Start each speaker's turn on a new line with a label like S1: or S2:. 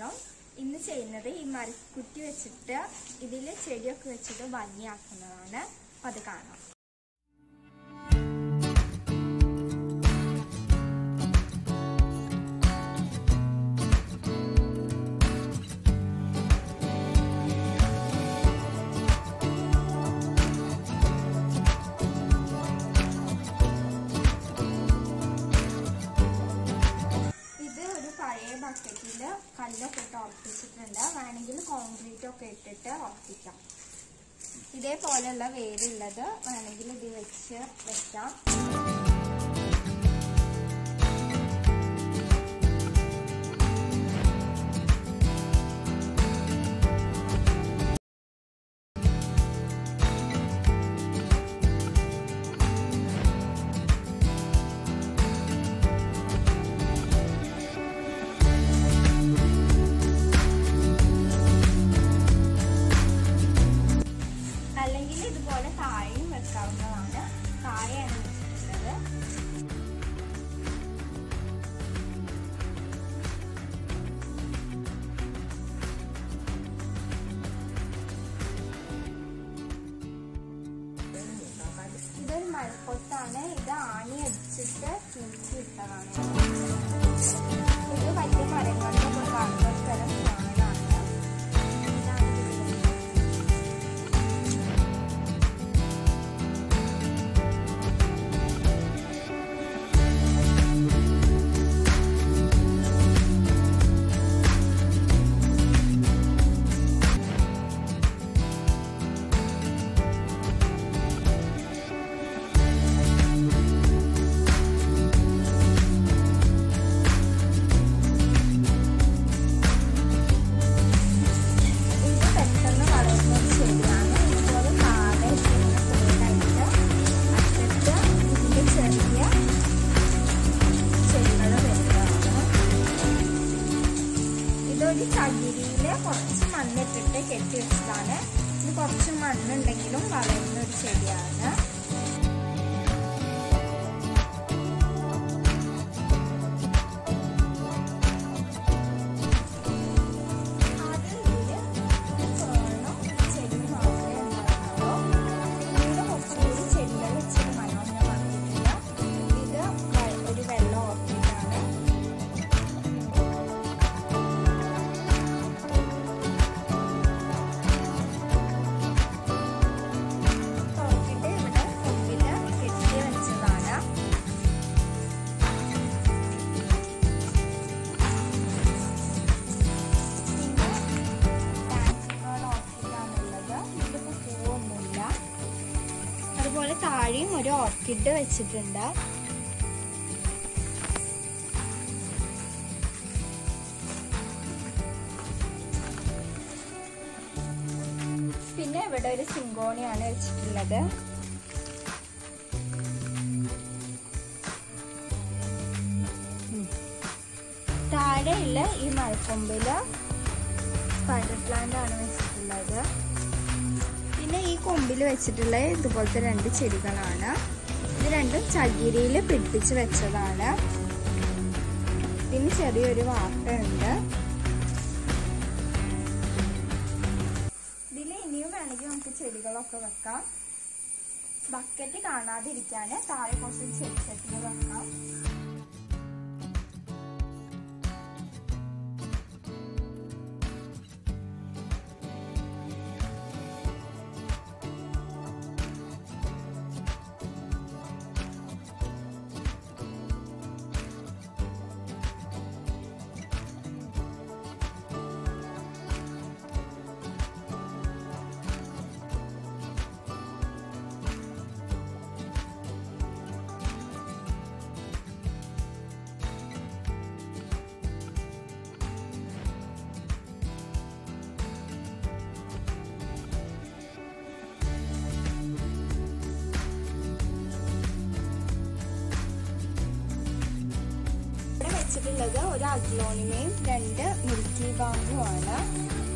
S1: കാണണം ഇന്ന് ചെയ്യുന്നത് ഈ മരക്കുറ്റി വെച്ചിട്ട് ഇതിൽ ചെടിയൊക്കെ വെച്ചിട്ട് ഭംഗിയാക്കുന്നതാണ് അപ്പൊ അത് കാണാം ഇത് ഒരു പഴയ ബക്കറ്റിൽ കല്ലൊക്കെ ഇട്ട് ഉറപ്പിച്ചിട്ടുണ്ട് വേണമെങ്കിൽ കോൺക്രീറ്റ് ഒക്കെ ഇട്ടിട്ട് ഉറപ്പിക്കാം ഇതേപോലെയുള്ള വേരുള്ളത് വേണമെങ്കിൽ ഇത് വെച്ച് വെക്കാം അല്ലെങ്കിൽ ഇതുപോലെ താഴെയും വെക്കാവുന്നതാണ് താഴെയാണ് വെച്ചിട്ടുള്ളത് ഇതൊരു മഴക്കൊത്താണ് ഇത് ആണി അടിച്ചിട്ട് ചുറ്റിട്ടതാണ് ഇത് വലിയ മരങ്ങളുടെ കാണുന്ന സ്ഥലം കാണാനാണ് ഇതാണ് ഇതിന്റെ ഇത് പെട്ടെന്ന് വളരുന്നത് ശരിയാണ് ഇതുപോലെ താഴെ ഇങ്ങനെ കൂടുതലായിട്ട് അറ്റത്ത് ഇതിൻ്റെ ചെറിയ ചെടികൾ വരുന്നതാണ് ഇതൊരു ചകിരിയിൽ കുറച്ച് മണ്ണിട്ടിട്ട് കെട്ടി വെച്ചതാണ് ഇത് കുറച്ച് മണ്ണുണ്ടെങ്കിലും വളരുന്ന ഒരു ചെടിയാണ് ആദ്യം ഇതില് ചോളം ചെടി മാത്രമേ ഉണ്ടായിരുന്നുള്ളൂ. പിന്നീട് കുറച്ചുകൂടി ചെടികൾ ഇച്ചിരി മനോഹരമാക്കിയിട്ടുണ്ട്. ഇത് വ- ഒരു വെള്ള ഓർക്കിഡാണ് ഓർക്കിഡ് ഇവിടെ കൊമ്പില് കെട്ടി വെച്ചതാണ് പിന്നെ ടാൻസിനോട് ഓർക്കിഡാണുള്ളത് ഇതിപ്പോ പൂവൊന്നുമില്ല അതുപോലെ താഴെയും ഒരു ഓർക്കിഡ് വെച്ചിട്ടുണ്ട് പിന്നെ ഇവിടെ ഒരു സിങ്കോണിയാണ് വെച്ചിട്ടുള്ളത് താഴെയുള്ള ഈ മരക്കൊമ്പില് സ്പൈഡർ പ്ലാന്റ് ആണ് വെച്ചിട്ടുള്ളത് പിന്നെ ഈ കൊമ്പിൽ വെച്ചിട്ടുള്ള ഇതുപോലത്തെ രണ്ട് ചെടികളാണ് ഇത് രണ്ടും ചകിരിയിൽ പിടിപ്പിച്ച് വെച്ചതാണ് പിന്നെ ചെറിയൊരു വാർത്തയുണ്ട് ഇതിൽ ഇനിയും വേണമെങ്കിൽ നമുക്ക് ചെടികളൊക്കെ വെക്കാം ബക്കറ്റ് കാണാതിരിക്കാൻ താഴെ കുറച്ച് ചെടി ചട്ടികൾ വെക്കാം ഇവിടെ വെച്ചിട്ടുള്ളത് ഒരു അഗ്ലോണിമയും രണ്ട് മിൽക്കി ബാമ്പുമാണ്